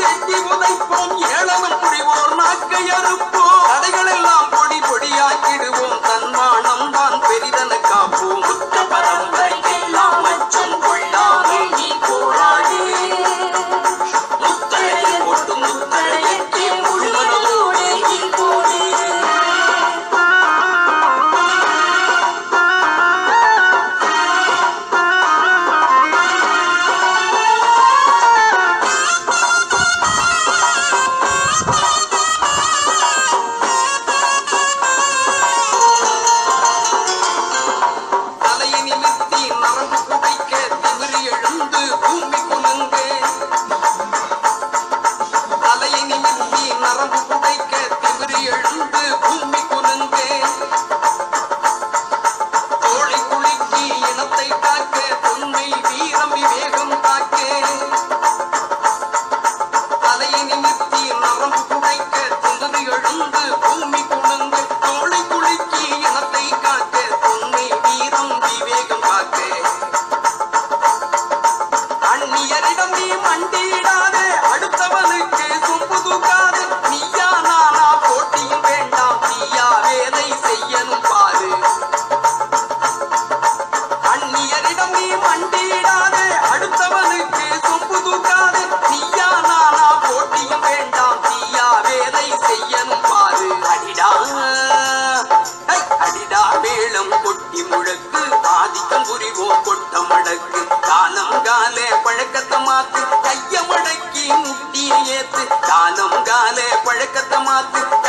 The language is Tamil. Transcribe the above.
வெட்டி உதைப்போம் ஏளனம் புரிவோர் நாக்கை அறுப்போம் தடைகள் எல்லாம் பொடி பொடியாக்கிடுவோம் தன்மானம் தான் பெரிதன காப்போம் புத்த பரம்பரைக்கெல்லாம் அச்சம் கொள்ளாமல் நீ போராடு முத்தரையை போட்டு முத்தரையத்தை முழுமனதோடு நீ போடு தலையை நிமிர்த்தி நரம்பு புடைக்க திமிரி எழுந்து பூமி குலுங்க தலையை நிமிர்த்தி நரம்பு புடைக்க திமிரி எழுந்து பூமி குலுங்க தோழி குலுக்கி இனத்தை காக்க தொன்மை வீரம் விவேகம் காக்க தலையை நிமிர்த்தி நரம்பு புடைக்க திமிரி எழுந்து பூமி குலுங்க தோழி குலுக்கி இனத்தை காக்க தொன்மை வீரம் விவேகம் காக்க அந்நியரிடம் நீ மண்டியிடாதே அடுத்தவனுக்கு சொம்பு தூக்காது நீயா நானா போட்டியும் வேண்டாம் நீயா வேலை செய்யணும் பாரு அந்நியரிடம் நீ மண்டியிடாதே அடுத்தவனுக்கு சொம்பு தூக்காது நீயா நானா போட்டியும் வேண்டாம் நீயா வேலை செய்யணும் பாரு அடிடா ஐ, அடிடா மேளம் கொட்டி முழக்கு ஆதிக்கம் புரிவோம் கொட்ட மடக்கு காலம் காலே பழக்கத்தை மாத்து கைய மடக்கி முட்டிய ஏத்து காலம் காலே பழக்கத்தை மாத்து